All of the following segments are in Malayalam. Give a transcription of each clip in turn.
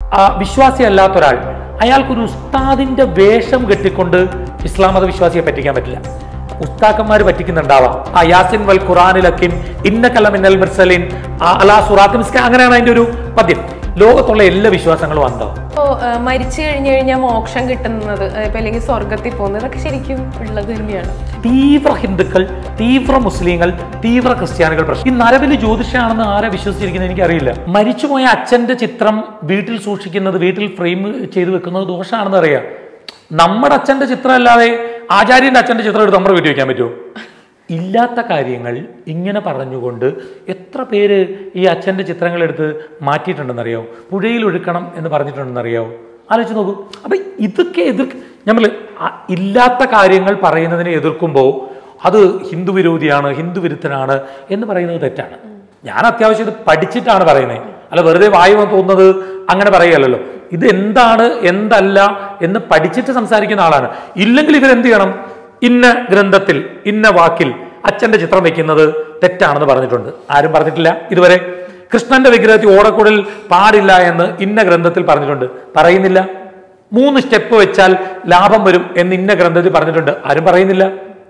ആ, വിശ്വാസിയല്ലാത്ത ഒരാൾ അയാൾക്കൊരു ഉസ്താദിന്റെ വേഷം കെട്ടിക്കൊണ്ട് ഇസ്ലാം മത വിശ്വാസിയെ പറ്റിക്കാൻ പറ്റില്ല ഉസ്താക്കന്മാർ പറ്റിക്കുന്നുണ്ടാവാം ആ യാസിൻ വൽ ഖുറാനിലക്കിൻ ഇന്ന കലമിന്നൽ മിർസലിൻ ആ, അലാ സുറാത്ത് മിസ്ക അങ്ങനെയാണ് അതിന്റെ ഒരു പദ്യം ലോകത്തുള്ള എല്ലാ വിശ്വാസങ്ങളും അന്താവും ഇപ്പോ ആ, മരിച്ചു കഴിഞ്ഞു കഴിഞ്ഞാൽ മോക്ഷം കിട്ടുന്നത് ആ, ഇപ്പൊ അല്ലെങ്കിൽ സ്വർഗത്തിൽ പോകുന്നത് ഇതൊക്കെ ശരിക്കും ഉള്ളത് തന്നെയാണ് തീവ്ര ഹിന്ദുക്കൾ തീവ്ര മുസ്ലിങ്ങൾ തീവ്ര ക്രിസ്ത്യാനികൾ പ്രശ്നം ഈ നരബലി ജ്യോതിഷാണെന്ന് ആരെ വിശ്വസിച്ചിരിക്കുന്നത് എനിക്കറിയില്ല മരിച്ചുപോയ അച്ഛന്റെ ചിത്രം വീട്ടിൽ സൂക്ഷിക്കുന്നത് വീട്ടിൽ ഫ്രെയിം ചെയ്ത് വെക്കുന്നത് ദോഷമാണെന്ന് അറിയാം നമ്മുടെ അച്ഛന്റെ ചിത്രം അല്ലാതെ ആചാര്യന്റെ അച്ഛന്റെ ചിത്രം എടുത്ത് നമ്മുടെ വീട്ടിൽ വെക്കാൻ പറ്റുമോ ഇല്ലാത്ത കാര്യങ്ങൾ ഇങ്ങനെ പറഞ്ഞുകൊണ്ട് എത്ര പേര് ഈ അച്ഛൻ്റെ ചിത്രങ്ങൾ എടുത്ത് മാറ്റിയിട്ടുണ്ടെന്നറിയോ പുഴയിൽ ഒഴുക്കണം എന്ന് പറഞ്ഞിട്ടുണ്ടെന്നറിയോ ആലോചിച്ച് നോക്കൂ അപ്പം ഇതൊക്കെ എതിർ നമ്മൾ ഇല്ലാത്ത കാര്യങ്ങൾ പറയുന്നതിനെ എതിർക്കുമ്പോൾ അത് ഹിന്ദു വിരോധിയാണ് ഹിന്ദു വിരുദ്ധനാണ് എന്ന് പറയുന്നത് തെറ്റാണ് ഞാൻ അത്യാവശ്യം ഇത് പഠിച്ചിട്ടാണ് പറയുന്നത് അല്ല വെറുതെ വായു തോന്നുന്നത് അങ്ങനെ പറയുകയല്ലോ ഇത് എന്താണ് എന്തല്ല എന്ന് പഠിച്ചിട്ട് സംസാരിക്കുന്ന ആളാണ് ഇല്ലെങ്കിൽ ഇവരെന്ത് ചെയ്യണം ഇന്ന ഗ്രന്ഥത്തിൽ ഇന്ന വാക്കിൽ അച്ഛന്റെ ചിത്രം വെക്കുന്നത് തെറ്റാണെന്ന് പറഞ്ഞിട്ടുണ്ട് ആരും പറഞ്ഞിട്ടില്ല ഇതുവരെ കൃഷ്ണന്റെ വിഗ്രഹത്തിൽ ഓടക്കുടൽ പാടില്ല എന്ന് ഇന്ന ഗ്രന്ഥത്തിൽ പറഞ്ഞിട്ടുണ്ട് പറയുന്നില്ല മൂന്ന് സ്റ്റെപ്പ് വെച്ചാൽ ലാഭം വരും എന്ന് ഇന്ന ഗ്രന്ഥത്തിൽ പറഞ്ഞിട്ടുണ്ട് ആരും പറയുന്നില്ല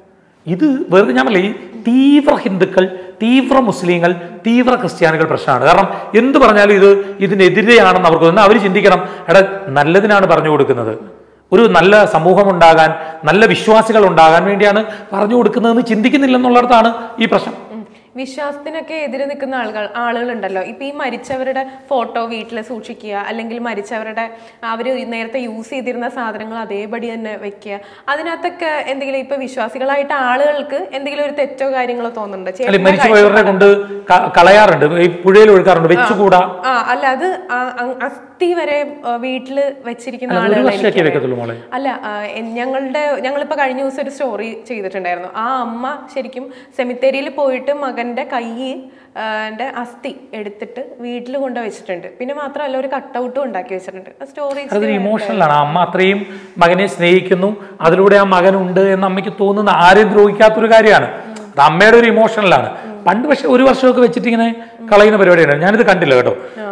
ഇത് വെറുതെ ഞാൻ പറയില്ല ഈ തീവ്ര ഹിന്ദുക്കൾ തീവ്ര മുസ്ലിങ്ങൾ തീവ്ര ക്രിസ്ത്യാനികൾ പ്രശ്നമാണ് കാരണം എന്ത് പറഞ്ഞാലും ഇത് ഇതിനെതിരെയാണെന്ന് അവർക്ക് തോന്നുന്നു അവർ ചിന്തിക്കണം എടാ നല്ലതിനാണ് പറഞ്ഞു കൊടുക്കുന്നത് ഒരു നല്ല സമൂഹം ഉണ്ടാകാൻ നല്ല വിശ്വാസികൾ ഉണ്ടാകാൻ വേണ്ടിയാണ് പറഞ്ഞു കൊടുക്കുന്നതെന്ന് ചിന്തിക്കുന്നില്ലെന്നുള്ളിടത്താണ് ഈ പ്രശ്നം ഉം. വിശ്വാസത്തിനൊക്കെ എതിരെ നിൽക്കുന്ന ആളുകൾ ആളുകളുണ്ടല്ലോ ഇപ്പൊ ഈ മരിച്ചവരുടെ ഫോട്ടോ വീട്ടിൽ സൂക്ഷിക്കുക അല്ലെങ്കിൽ മരിച്ചവരുടെ അവർ നേരത്തെ യൂസ് ചെയ്തിരുന്ന സാധനങ്ങൾ അതേപടി തന്നെ വെക്കുക അതിനകത്തൊക്കെ എന്തെങ്കിലും ഇപ്പൊ വിശ്വാസികളായിട്ട് ആളുകൾക്ക് എന്തെങ്കിലും ഒരു തെറ്റോ കാര്യങ്ങളോ തോന്നുന്നുണ്ടോ അല്ലെ ചേട്ടന്റെ മരിച്ചു പോയവരെ കൊണ്ട് ക- കളയാറുണ്ട് ഈ പുഴയിൽ ഒഴുക്കാറുണ്ട് വെച്ചുകൂടാ ആ അല്ല അത് ആ- ആ- അസ്ഥി വരെ ആ, വീട്ടില് വെച്ചിരിക്കുന്ന അല്ല, ഒരു ആളുകൾ വർഷമൊക്കെ എനിക്കറിയാം. വെക്കത്തുള്ളൂ മോളെ അല്ല ആ, എൻ- ഞങ്ങളുടെ ഞങ്ങളിപ്പോ കഴിഞ്ഞ ദിവസം ഒരു സ്റ്റോറി ചെയ്തിട്ടുണ്ടായിരുന്നു ആ അമ്മ ശരിക്കും സെമിത്തേരിയിൽ പോയിട്ട് മകന്റെ കൈ ആ, ന്റെ അസ്ഥി എടുത്തിട്ട് വീട്ടിൽ കൊണ്ട് വെച്ചിട്ടുണ്ട് പിന്നെ മാത്രമല്ല ഒരു കട്ടൗട്ടും ഉണ്ടാക്കി വെച്ചിട്ടുണ്ട് ആ സ്റ്റോറി അതൊരു ഇമോഷണലാണ് ആ അമ്മ അത്രയും മകനെ സ്നേഹിക്കുന്നു അതിലൂടെ ആ മകനുണ്ട് എന്ന് അമ്മയ്ക്ക് തോന്നുന്ന ആരെയും ദ്രോഹിക്കാത്തൊരു കാര്യമാണ് അത് അമ്മയുടെ ഒരു ഇമോഷണലാണ് പണ്ട് പക്ഷെ ഒരു വർഷമൊക്കെ വെച്ചിട്ട് ഇങ്ങനെ കളയുന്ന പരിപാടിയാണ് ഞാനിത് കണ്ടില്ല കേട്ടോ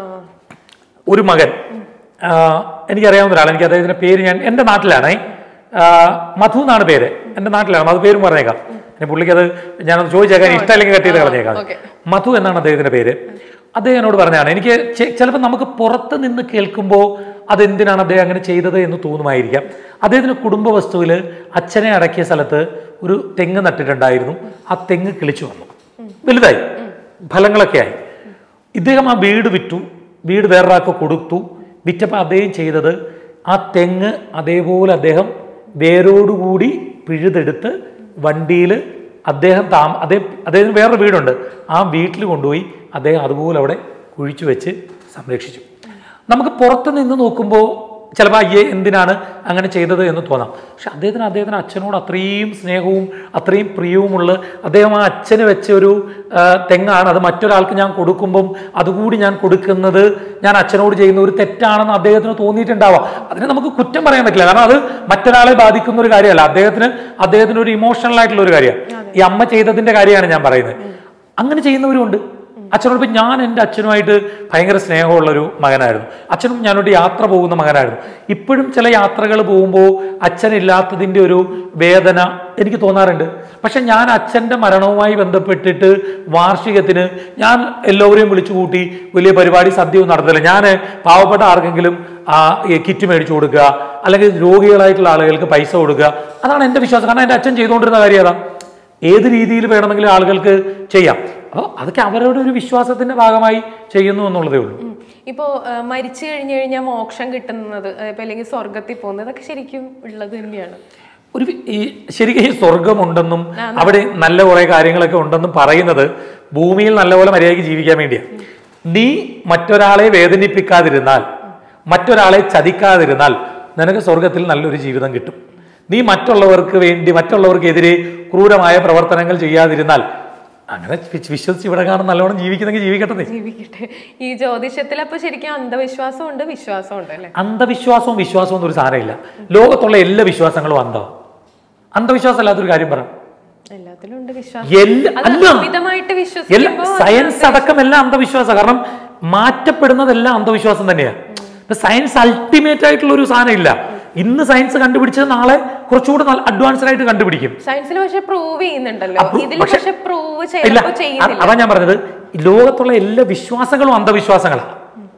ഒരു മകൻ ആ, എനിക്കറിയാവുന്ന ഒരാൾ എനിക്ക് അദ്ദേഹത്തിന്റെ പേര് ഞാൻ എൻ്റെ നാട്ടിലാണേ ആ, മധു എന്നാണ് പേര് എൻ്റെ നാട്ടിലാണ് മധു പേരും പറഞ്ഞേക്കാം ഇനി പുള്ളിക്ക് അത് ഞാനത് ചോദിച്ചേക്കാൻ ഇഷ്ടമല്ലെങ്കിൽ കട്ട് ചെയ്ത് കളഞ്ഞേക്കാം ഓക്കെ. മധു എന്നാണ് അദ്ദേഹത്തിന്റെ പേര് അദ്ദേഹം എന്നോട് പറഞ്ഞാണ് എനിക്ക് ചിലപ്പോൾ നമുക്ക് പുറത്ത് നിന്ന് കേൾക്കുമ്പോൾ അതെന്തിനാണ് അദ്ദേഹം അങ്ങനെ ചെയ്തത് എന്ന് തോന്നുമായിരിക്കാം അദ്ദേഹത്തിന് കുടുംബ വസ്തുവിൽ അച്ഛനെ അടക്കിയ സ്ഥലത്ത് ഒരു തെങ്ങ് നട്ടിട്ടുണ്ടായിരുന്നു ആ തെങ്ങ് കിളിച്ചു വന്നു വലുതായി ഫലങ്ങളൊക്കെ ആയി ഇദ്ദേഹം ആ വീട് വിറ്റു വീട് വേറൊരാൾക്ക് കൊടുത്തു വിറ്റപ്പോൾ അദ്ദേഹം ചെയ്തത് ആ തെങ്ങ് അതേപോലെ അദ്ദേഹം വേരോടുകൂടി പിഴുതെടുത്ത് വണ്ടിയിൽ അദ്ദേഹം താമ അദ്ദേഹം അദ്ദേഹത്തിന് വേറൊരു വീടുണ്ട് ആ വീട്ടിൽ കൊണ്ടുപോയി അദ്ദേഹം അതുപോലെ അവിടെ കുഴിച്ചു വെച്ച് സംരക്ഷിച്ചു നമുക്ക് പുറത്ത് നിന്ന് നോക്കുമ്പോൾ ചിലപ്പോൾ അയ്യേ എന്തിനാണ് അങ്ങനെ ചെയ്തത് എന്ന് തോന്നാം പക്ഷെ അദ്ദേഹത്തിന് അദ്ദേഹത്തിന് അച്ഛനോട് അത്രയും സ്നേഹവും അത്രയും പ്രിയവുമുള്ള അദ്ദേഹം ആ അച്ഛന് വെച്ച ഒരു ആ, തെങ്ങാണ് അത് മറ്റൊരാൾക്ക് ഞാൻ കൊടുക്കുമ്പം അതുകൂടി ഞാൻ കൊടുക്കുന്നത് ഞാൻ അച്ഛനോട് ചെയ്യുന്ന ഒരു തെറ്റാണെന്ന് അദ്ദേഹത്തിന് തോന്നിയിട്ടുണ്ടാവാം അതിനെ നമുക്ക് കുറ്റം പറയാൻ പറ്റില്ല കാരണം അത് മറ്റൊരാളെ ബാധിക്കുന്ന ഒരു കാര്യമല്ല അദ്ദേഹത്തിന് അദ്ദേഹത്തിന് ഒരു ഇമോഷണൽ ആയിട്ടുള്ള ഒരു കാര്യമാണ് ഈ അമ്മ ചെയ്തതിന്റെ കാര്യമാണ് ഞാൻ പറയുന്നത് അങ്ങനെ ചെയ്യുന്നവരുണ്ട് അച്ഛനോട് ഇപ്പം ഞാൻ എൻ്റെ അച്ഛനുമായിട്ട് ഭയങ്കര സ്നേഹമുള്ളൊരു മകനായിരുന്നു അച്ഛനും ഞാനോട് യാത്ര പോകുന്ന മകനായിരുന്നു ഇപ്പോഴും ചില യാത്രകൾ പോകുമ്പോൾ അച്ഛനില്ലാത്തതിൻ്റെ ഒരു വേദന എനിക്ക് തോന്നാറുണ്ട് പക്ഷെ ഞാൻ അച്ഛൻ്റെ മരണവുമായി ബന്ധപ്പെട്ടിട്ട് വാർഷികത്തിന് ഞാൻ എല്ലാവരെയും വിളിച്ചു കൂട്ടി വലിയ പരിപാടി സദ്യയൊന്നും നടത്തില്ല ഞാൻ പാവപ്പെട്ട ആർക്കെങ്കിലും ആ ഈ കിറ്റ് മേടിച്ചു കൊടുക്കുക അല്ലെങ്കിൽ രോഗികളായിട്ടുള്ള ആളുകൾക്ക് പൈസ കൊടുക്കുക അതാണ് എൻ്റെ വിശ്വാസം കാരണം എൻ്റെ അച്ഛൻ ചെയ്തുകൊണ്ടിരുന്ന കാര്യം അതാ ഏത് രീതിയിൽ വേണമെങ്കിലും ആളുകൾക്ക് ചെയ്യാം അപ്പോൾ അതൊക്കെ അവരുടെ ഒരു വിശ്വാസത്തിന്റെ ഭാഗമായി ചെയ്യുന്നു എന്നുള്ളതേ ഉള്ളൂ ഉം. ഇപ്പോ ആ, മരിച്ചു കഴിഞ്ഞു കഴിഞ്ഞാൽ മോക്ഷം കിട്ടുന്നത് ആ, ഇപ്പൊ അല്ലെങ്കിൽ സ്വർഗത്തിൽ പോകുന്നത് ഇതൊക്കെ ശരിക്കും ഉള്ളത് തന്നെയാണ് ഒരു വി- ഈ ശരിക്കും ഈ സ്വർഗമുണ്ടെന്നും അവിടെ നല്ല കുറെ കാര്യങ്ങളൊക്കെ ഉണ്ടെന്നും പറയുന്നത് ഭൂമിയിൽ നല്ലപോലെ മര്യാദയ്ക്ക് ജീവിക്കാൻ വേണ്ടിയാണ് നീ മറ്റൊരാളെ വേദനിപ്പിക്കാതിരുന്നാൽ മറ്റൊരാളെ ചതിക്കാതിരുന്നാൽ നിനക്ക് സ്വർഗത്തിൽ നല്ലൊരു ജീവിതം കിട്ടും നീ മറ്റുള്ളവർക്ക് വേണ്ടി മറ്റുള്ളവർക്കെതിരെ ക്രൂരമായ പ്രവർത്തനങ്ങൾ ചെയ്യാതിരുന്നാൽ അങ്ങനെ വിശ്വ- വിശ്വസിച്ച് ഇവിടെ കാണും നല്ലോണം ജീവിക്കുന്നെങ്കിൽ ജീവിക്കട്ടെ ജീവിക്കട്ടെ ഈ ജ്യോതിഷത്തിൽ അപ്പൊ ശരിക്കും അന്ധവിശ്വാസമുണ്ട് വിശ്വാസമുണ്ട് അല്ലെ അന്ധവിശ്വാസവും വിശ്വാസവും എന്നൊരു സാധനമില്ല ലോകത്തുള്ള എല്ലാ വിശ്വാസങ്ങളും അന്ധമാണ് അന്ധവിശ്വാസം അല്ലാത്തൊരു കാര്യം പറ എല്ലാത്തിലും ഉണ്ട് വിശ്വാസം എല്ലാ അത് അല്ല അമിതമായിട്ട് എല്ലാ വിശ്വസിക്കുമ്പോൾ സയൻസ് അടക്കം എല്ലാം അന്ധവിശ്വാസം കാരണം മാറ്റപ്പെടുന്നതെല്ലാം അന്ധവിശ്വാസം തന്നെയാണ് ഇപ്പൊ സയൻസ് അൾട്ടിമേറ്റ് ആയിട്ടുള്ള ഒരു സാധനം ഇല്ല ഇന്ന് സയൻസ് കണ്ടുപിടിച്ചത് നാളെ കുറച്ചുകൂടെ അഡ്വാൻസ്ഡ് ആയിട്ട് കണ്ടുപിടിക്കും സയൻസിൽ പക്ഷെ പ്രൂവ് ചെയ്യുന്നുണ്ടല്ലോ അപ്പൊ ഇതിൽ പക്ഷെ- പക്ഷെ പ്രൂവ് ഇല്ല ചിലപ്പോ അ- ചെയ്യുന്നില്ല അതാ ഞാൻ പറഞ്ഞത് ഈ ലോകത്തുള്ള എല്ലാ വിശ്വാസങ്ങളും അന്ധവിശ്വാസങ്ങളാണ്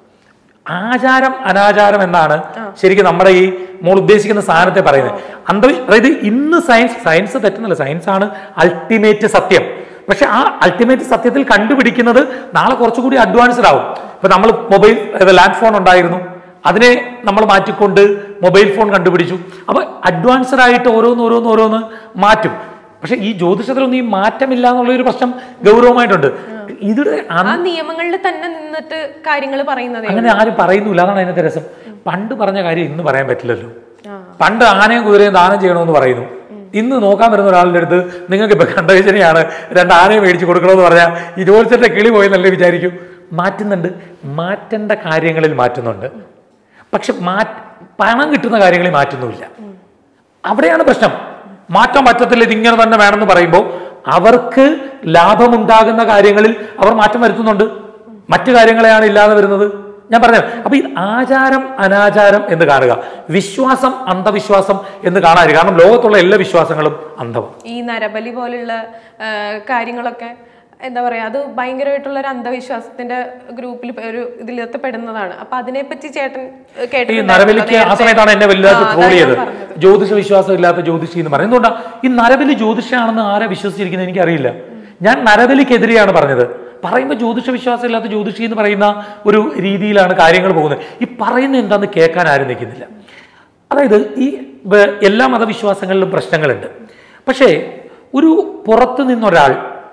ആചാരം അനാചാരം എന്നാണ് ശരിക്കും നമ്മുടെ ഈ മോൾ ഉദ്ദേശിക്കുന്ന സാധനത്തെ പറയുന്നത് അന്ധവി അതായത് ഇന്ന് സയൻസ് സയൻസ് തെറ്റുന്നില്ല സയൻസ് ആണ് അൾട്ടിമേറ്റ് സത്യം പക്ഷെ ആ അൾട്ടിമേറ്റ് സത്യത്തിൽ കണ്ടുപിടിക്കുന്നത് നാളെ കുറച്ചുകൂടി അഡ്വാൻസ്ഡ് ആവും ഇപ്പൊ നമ്മൾ മൊബൈൽ ലാൻഡ് ഫോൺ ഉണ്ടായിരുന്നു അതിനെ നമ്മൾ മാറ്റിക്കൊണ്ട് മൊബൈൽ ഫോൺ കണ്ടുപിടിച്ചു അപ്പൊ അഡ്വാൻസ്ഡ് ആയിട്ട് ഓരോന്ന് ഓരോന്ന് ഓരോന്ന് മാറ്റും പക്ഷെ ഈ ജ്യോതിഷത്തിലൊന്നും ഈ മാറ്റമില്ല എന്നുള്ള ഒരു പ്രശ്നം ഗൗരവമായിട്ടുണ്ട് ഇതിടെ ആ നിയമങ്ങളിൽ തന്നെ നിന്നിട്ട് കാര്യങ്ങൾ പറയുന്നതേ അങ്ങനെ ആരും പറയുന്നില്ല അതാണ് അതിനകത്തെ രസം പണ്ട് പറഞ്ഞ കാര്യം ഇന്ന് പറയാൻ പറ്റില്ലല്ലോ ആ. പണ്ട് ആനയും കുതിരയും ദാനം ചെയ്യണമെന്ന് പറയുന്നു ഇന്ന് നോക്കാൻ വരുന്ന ഒരാളുടെ അടുത്ത് നിങ്ങൾക്ക് ഇപ്പൊ കണ്ടകശനിയാണ് രണ്ട് ആനയെ മേടിച്ച് കൊടുക്കണമെന്ന് പറഞ്ഞാൽ ഈ ജോലിച്ചന്റെ കിളി പോയെന്നല്ലേ വിചാരിക്കും മാറ്റുന്നുണ്ട് മാറ്റേണ്ട കാര്യങ്ങളിൽ മാറ്റുന്നുണ്ട് പക്ഷെ മാ പണം കിട്ടുന്ന കാര്യങ്ങളിൽ മാറ്റുന്നുമില്ല അവിടെയാണ് പ്രശ്നം മാറ്റാൻ പറ്റത്തില്ല ഇതിങ്ങനെ തന്നെ വേണമെന്ന് പറയുമ്പോൾ അവർക്ക് ലാഭമുണ്ടാകുന്ന കാര്യങ്ങളിൽ അവർ മാറ്റം വരുത്തുന്നുണ്ട് മറ്റു കാര്യങ്ങളെയാണ് ഇല്ലാതെ വരുന്നത് ഞാൻ പറഞ്ഞു അപ്പൊ ഈ ആചാരം അനാചാരം എന്ന് കാണുക വിശ്വാസം അന്ധവിശ്വാസം എന്ന് കാണാതിരിക്കുക കാരണം ലോകത്തുള്ള എല്ലാ വിശ്വാസങ്ങളും അന്ധമാണ് ഈ നരബലി പോലുള്ള ആ, കാര്യങ്ങളൊക്കെ എന്താ പറയാ അത് ഭയങ്കരമായിട്ടുള്ള ഒരു അന്ധവിശ്വാസത്തിന്റെ ഗ്രൂപ്പിൽ ഒരു ഇതിലകത്ത് പെടുന്നതാണ് അപ്പൊ അതിനെപ്പറ്റി ചേട്ടൻ ഏ, ഈ കേട്ടിട്ടുണ്ടായിരുന്നല്ലോ നരബലിക്ക് ആ നേരത്തെ? സമയത്താണ് എന്നെ വലുതായിട്ട് ആ, ട്രോൾ അതാ ഞാൻ ചെയ്തത് പറഞ്ഞത്. ജ്യോതിഷ വിശ്വാസം ഇല്ലാത്ത ജ്യോതിഷി എന്ന് പറയുന്നത് എന്തുകൊണ്ടാ ഈ നരബലി ജ്യോതിഷാണെന്ന് ആരെ വിശ്വസിച്ചിരിക്കുന്നത് എനിക്കറിയില്ല ഞാൻ നരബലിക്കെതിരെയാണ് പറഞ്ഞത് പറയുമ്പോൾ ജ്യോതിഷ വിശ്വാസം ഇല്ലാത്ത ജ്യോതിഷി എന്ന് പറയുന്ന ഒരു രീതിയിലാണ് കാര്യങ്ങൾ പോകുന്നത് ഈ പറയുന്ന എന്താന്ന് കേൾക്കാൻ ആരും നിൽക്കുന്നില്ല അതായത് ഈ വ- എല്ലാ മതവിശ്വാസങ്ങളിലും പ്രശ്നങ്ങളുണ്ട് പക്ഷേ ഒരു പുറത്തു നിന്നൊരാൾ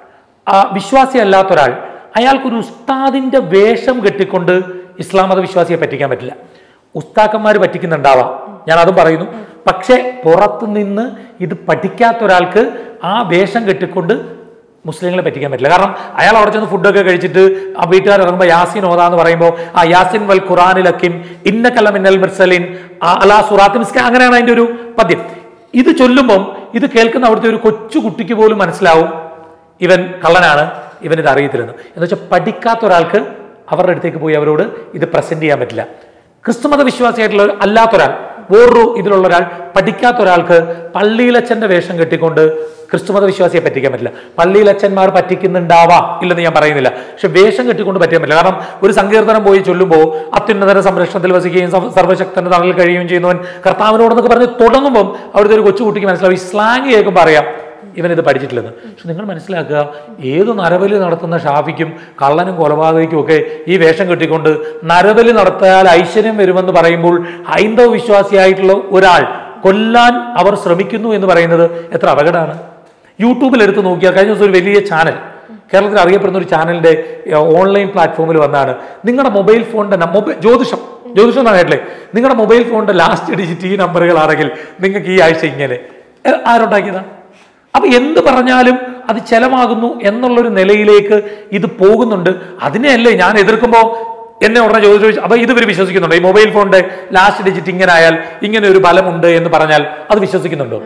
ആ, വിശ്വാസിയല്ലാത്ത ഒരാൾ അയാൾക്കൊരു ഉസ്താദിന്റെ വേഷം കെട്ടിക്കൊണ്ട് ഇസ്ലാം മതവിശ്വാസിയെ പറ്റിക്കാൻ പറ്റില്ല ഉസ്താക്കന്മാർ പറ്റിക്കുന്നുണ്ടാവാം ഞാൻ അതും പറയുന്നു പക്ഷേ പുറത്തു നിന്ന് ഇത് പഠിക്കാത്ത ഒരാൾക്ക് ആ വേഷം കെട്ടിക്കൊണ്ട് മുസ്ലിങ്ങളെ പറ്റിക്കാൻ പറ്റില്ല കാരണം അയാൾ അവിടെ ചെന്ന് ഫുഡൊക്കെ കഴിച്ചിട്ട് ആ വീട്ടുകാർ ഇറങ്ങുമ്പോൾ യാസിൻ ഓതാന്ന് പറയുമ്പോൾ ആ യാസിൻ വൽ ഖുറാനിലക്കിൻ ഇന്നക്കല്ല മിന്നൽ മിർസലിൻ ആ അലാ സുറാത്ത് മിസ്ക അങ്ങനെയാണ് അതിന്റെ ഒരു പദ്യം ഇത് ചൊല്ലുമ്പം ഇത് കേൾക്കുന്ന അവിടുത്തെ ഒരു കൊച്ചു കുട്ടിക്ക് പോലും മനസ്സിലാവും ഇവൻ കള്ളനാണ് ഇവൻ ഇത് അറിയത്തില്ലെന്ന് എന്ന് വെച്ചാൽ പഠിക്കാത്ത ഒരാൾക്ക് അവരുടെ അടുത്തേക്ക് പോയി അവരോട് ഇത് പ്രസന്റ് ചെയ്യാൻ പറ്റില്ല ക്രിസ്തുമത വിശ്വാസിയായിട്ടുള്ള ഒരു- അല്ലാത്തൊരാൾ വേറൊരു ഇതിലുള്ള ഒരാൾ പഠിക്കാത്ത ഒരാൾക്ക് പള്ളിയിലച്ഛന്റെ വേഷം കെട്ടിക്കൊണ്ട് ക്രിസ്തുമത വിശ്വാസിയെ പറ്റിക്കാൻ പറ്റില്ല പള്ളിയിലച്ഛന്മാർ പറ്റിക്കുന്നുണ്ടാവാം ഇല്ലെന്ന് ഞാൻ പറയുന്നില്ല പക്ഷെ വേഷം കെട്ടിക്കൊണ്ട് പറ്റിക്കാൻ പറ്റില്ല കാരണം ഒരു സങ്കീർത്തനം പോയി ചൊല്ലുമ്പോൾ അത്യുന്നതര സംരക്ഷണത്തിൽ വസിക്കുകയും സർവ- സർവ്വശക്തന്റെ തണലിൽ കഴിയുകയും ചെയ്യുന്നവൻ കർത്താവിനോടെന്നൊക്കെ പറഞ്ഞ് തുടങ്ങുമ്പോൾ അവിടുത്തെ ഒരു കൊച്ചുകുട്ടിക്ക് മനസ്സിലാവും ഈ സ്ലാങ് കേൾക്കുമ്പോൾ അറിയാം ഇവൻ ഇത് പഠിച്ചിട്ടില്ലെന്ന് പക്ഷെ നിങ്ങൾ മനസ്സിലാക്കുക ഏത് നരബലി നടത്തുന്ന ഷാഫിക്കും കള്ളനും കൊലപാതകയ്ക്കും ഒക്കെ ഈ വേഷം കെട്ടിക്കൊണ്ട് നരബലി നടത്തിയാൽ ഐശ്വര്യം വരുമെന്ന് പറയുമ്പോൾ ഹൈന്ദവ വിശ്വാസിയായിട്ടുള്ള ഒരാൾ കൊല്ലാൻ അവർ ശ്രമിക്കുന്നു എന്ന് പറയുന്നത് എത്ര അപകടമാണ് യൂട്യൂബിൽ എടുത്ത് നോക്കിയാൽ കഴിഞ്ഞ ദിവസം ഒരു വലിയ ചാനൽ കേരളത്തിൽ അറിയപ്പെടുന്ന ഒരു ചാനലിന്റെ ഓൺലൈൻ പ്ലാറ്റ്ഫോമിൽ വന്നാണ് നിങ്ങളുടെ മൊബൈൽ ഫോണിന്റെ മൊബൈൽ ജ്യോതിഷം ജ്യോതിഷം എന്നാണ് കേട്ടില്ലേ നിങ്ങളുടെ മൊബൈൽ ഫോണിന്റെ ലാസ്റ്റ് ഡിജിറ്റ് ഈ നമ്പറുകളാണെങ്കിൽ നിങ്ങൾക്ക് ഈ ആഴ്ച ഇങ്ങനെ ഏ, ആരുണ്ടാക്കിയതാ അപ്പൊ എന്ത് പറഞ്ഞാലും അത് ചെലവാകുന്നു എന്നുള്ളൊരു നിലയിലേക്ക് ഇത് പോകുന്നുണ്ട് അതിനെയല്ലേ ഞാൻ എതിർക്കുമ്പോൾ എന്നെ ഉടനെ ചോദിച്ചു ചോദിച്ചു അപ്പൊ ഇത് ഇവർ വിശ്വസിക്കുന്നുണ്ടോ ഈ മൊബൈൽ ഫോണിന്റെ ലാസ്റ്റ് ഡിജിറ്റ് ഇങ്ങനെ ആയാൽ ഇങ്ങനെ ഒരു ബലമുണ്ട് എന്ന് പറഞ്ഞാൽ അത് വിശ്വസിക്കുന്നുണ്ടോ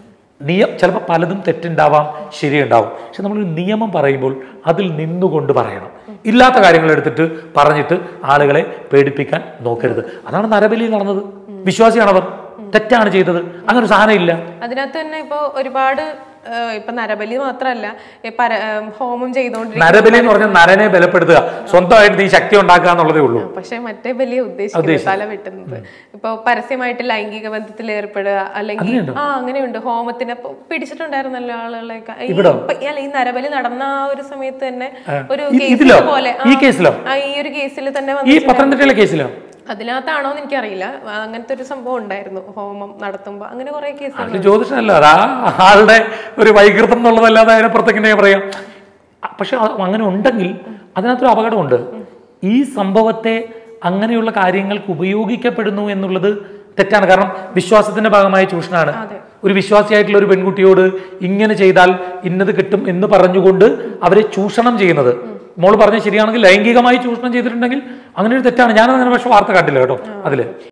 നിയ ചിലപ്പോൾ പലതും തെറ്റുണ്ടാവാം ശരിയുണ്ടാവും പക്ഷെ നമ്മളൊരു നിയമം പറയുമ്പോൾ അതിൽ നിന്നുകൊണ്ട് പറയണം ഇല്ലാത്ത കാര്യങ്ങൾ എടുത്തിട്ട് പറഞ്ഞിട്ട് ആളുകളെ പേടിപ്പിക്കാൻ നോക്കരുത് അതാണ് നരബലി നടന്നത് വിശ്വാസിയാണവർ തെറ്റാണ് ചെയ്തത് അങ്ങനെ ഒരു സാധനം ഇല്ല അതിനകത്ത് തന്നെ ഇപ്പൊ ഒരുപാട് ആ, ഇപ്പൊ നരബലി മാത്രല്ല ഈ പര ആ, ഹോമം ചെയ്തുകൊണ്ടിരിക്കുന്ന നരബലി എന്ന് പറഞ്ഞാൽ നരനെ ബലപ്പെടുത്തുക സ്വന്തമായിട്ട് നീ ശക്തി ഉണ്ടാക്കുക എന്നുള്ളതേ ഉള്ളൂ പക്ഷെ മറ്റേ വലിയ ഉദ്ദേശിക്കുന്നത് തല വെട്ടുന്നത് ഇപ്പൊ പരസ്യമായിട്ട് ലൈംഗിക ബന്ധത്തിൽ ഏർപ്പെടുക അല്ലെങ്കിൽ ആ അങ്ങനെയുണ്ട് ഹോമത്തിന് ഇപ്പൊ പിടിച്ചിട്ടുണ്ടായിരുന്നല്ലോ ആളുകളെയൊക്കെ ഈ- ഇവിടോ? ഇപ്പൊ- അല്ല ഈ നരബലി നടന്ന ആ ഒരു സമയത്ത് തന്നെ ഒരു ഇ- കേസിൽ ഇതിലോ? പോലെ ഈ കേസിലോ? ആ ഈ ഒരു കേസിൽ തന്നെ ഈ വന്നിട്ട് പത്തനംതിട്ടയിലെ കേസിലോ അതിനകത്താണോ എന്ന് എനിക്കറിയില്ല അങ്ങനത്തെ ഒരു സംഭവം ഉണ്ടായിരുന്നു ഹോമം നടത്തുമ്പോ അങ്ങനെ കുറെ കേസുകൾ അതിൽ ജ്യോതിഷമല്ല അത് ആ ആളുടെ ഒരു വൈകൃതം എന്നുള്ളതല്ലാതെ അതിനപ്പുറത്തേക്ക് എങ്ങനെ പറയാം പക്ഷെ അത് അങ്ങനെ ഉണ്ടെങ്കിൽ അതിനകത്തൊരു അപകടമുണ്ട് ഈ സംഭവത്തെ അങ്ങനെയുള്ള കാര്യങ്ങൾക്ക് ഉപയോഗിക്കപ്പെടുന്നു എന്നുള്ളത് തെറ്റാണ് കാരണം വിശ്വാസത്തിന്റെ ഭാഗമായ ചൂഷണമാണ് ഒരു വിശ്വാസിയായിട്ടുള്ള ഒരു പെൺകുട്ടിയോട് ഇങ്ങനെ ചെയ്താൽ ഇന്നത് കിട്ടും എന്ന് പറഞ്ഞുകൊണ്ട് അവരെ ചൂഷണം ചെയ്യുന്നത് മോൾ പറഞ്ഞത് ശരിയാണെങ്കിൽ ലൈംഗികമായി ചൂഷണം ചെയ്തിട്ടുണ്ടെങ്കിൽ അങ്ങനെ ഒരു തെറ്റാണ് ഞാനത് അങ്ങനെ പക്ഷെ വാർത്ത കണ്ടില്ല കേട്ടോ അതില്